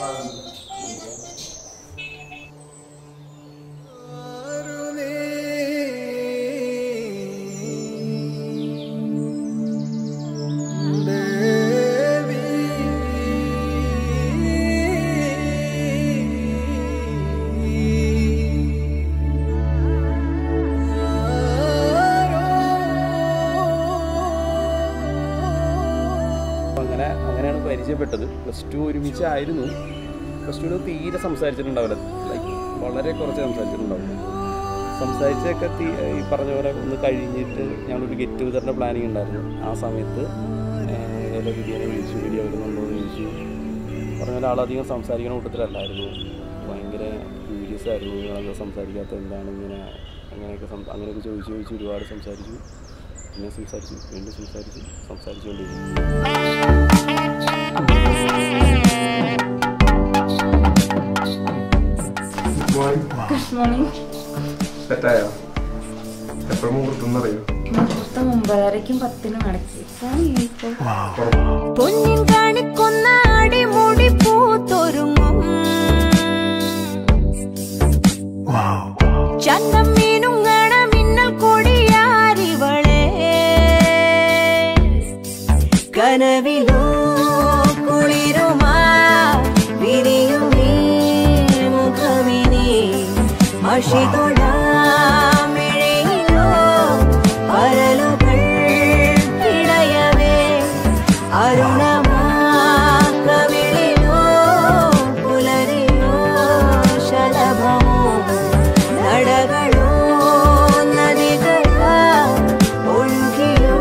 അപ്പോൾ അങ്ങനെ അങ്ങനെയാണ് പരിചയപ്പെട്ടത് പ്ലസ് ടു ഒരുമിച്ചായിരുന്നു പ്ലസ് ടുവിന് തീരെ സംസാരിച്ചിട്ടുണ്ടാവില്ല ലൈക്ക് വളരെ കുറച്ച് സംസാരിച്ചിട്ടുണ്ടാവില്ല സംസാരിച്ചൊക്കെ തീ- ഈ പറഞ്ഞ പോലെ ഒന്ന് കഴിഞ്ഞിട്ട് ഞങ്ങളൊരു ഗെറ്റ് ടുഗദറിൻ്റെ പ്ലാനിങ് ഉണ്ടായിരുന്നു ആ സമയത്ത് ഏതോ ബിരിയാണി വിളിച്ചു വീഡിയോ വരുന്നുണ്ടോ എന്ന് ചോദിച്ചു പറഞ്ഞ പോലെ ആളധികം സംസാരിക്കുന്ന കൂട്ടത്തിലല്ലായിരുന്നു ഭയങ്കര ക്യൂരിയസ് ആയിരുന്നു നിങ്ങളെന്താ സംസാരിക്കാത്ത എന്താണ് ഇങ്ങനെ അങ്ങനെയൊക്കെ സം അങ്ങനെയൊക്കെ ചോദിച്ച് ചോദിച്ച് ഒരുപാട് സംസാരിച്ചു പിന്നെ സംസാരിച്ചു വീണ്ടും സംസാരിച്ചു സംസാരിച്ചുകൊണ്ടിരുന്നു ഗുഡ് മോർണിംഗ് സെറ്റായോ എപ്പോഴും മുഹൂർത്തം അറിയോ മുഹൂർത്തം ഒമ്പതരയ്ക്കും പത്തിനും അടക്കി ഇപ്പോൾ പൊന്നിൻ കാണിക്കുന്ന അടിമുടി പൂത്തൊരുങ്ങും ചന്തം മീനുങ്ങണ മിന്നൽ കൊടിയാരിവളെ കനവിലോ കുളിരുമാ വിരിയും നീ മുഖമിനി മഷി തൊടാമിഴയിലോ പരലുകൾ ഇടയവേ അരുണമാ കവിളിലോ പുലരിയോ ശലഭമോ നടകളോ നദികളാ ഒഴുകിയോ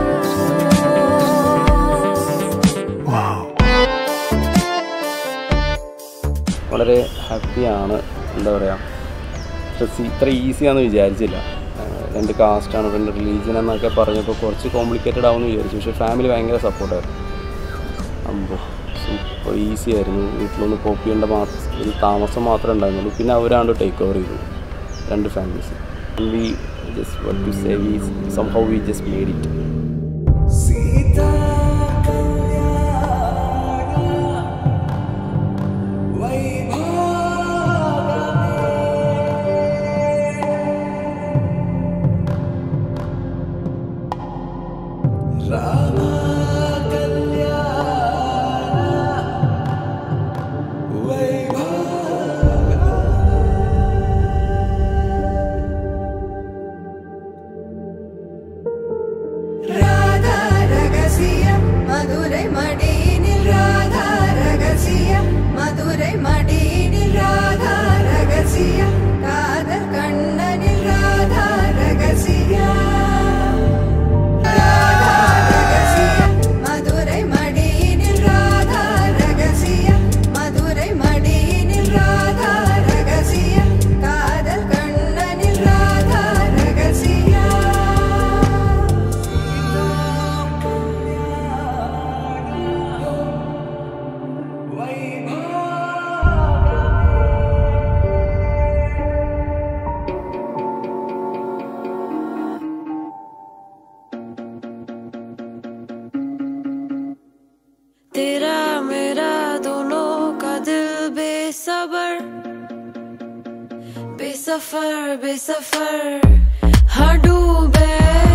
വളരെ ഹാപ്പിയാണ് എന്താ പറയുക പക്ഷെ ഇത്ര ഈസിയാണെന്ന് വിചാരിച്ചില്ല ആ, രണ്ട് കാസ്റ്റാണ് രണ്ട് റിലീജിയൻ എന്നൊക്കെ പറഞ്ഞപ്പോൾ കുറച്ച് കോംപ്ലിക്കേറ്റഡ് ആവുമെന്ന് വിചാരിച്ചു പക്ഷേ ഫാമിലി ഭയങ്കര സപ്പോർട്ടായിരുന്നു അപ്പോൾ സൂപ്പർ ഈസി ആയിരുന്നു വീട്ടിലൊന്ന് കോപ്പി ചെയ്യേണ്ട മാത്രം ഒരു താമസം മാത്രമേ ഉണ്ടായിരുന്നുള്ളൂ പിന്നെ അവരാണ്ട് ടേക്ക് ഓവർ ചെയ്തു രണ്ട് families we just what to say we somehow we just made it Radha ரகசியம் மதுரை மடியினில் ராதா ரகசியம் மதுரை மடியினில் ராதா ரகசியம் காதல் கண்ணனில் ராதா ரகசியம் ராதா ரகசியம் மதுரை மடியினில் ராதா ரகசியம் மதுரை மடியினில் ராதா ரகசியம் காதல் கண்ணனில் ராதா ரகசியம் तेरा मेरा दोनों का दिल बेसबर बेसफर बेसफर हाँ डूबे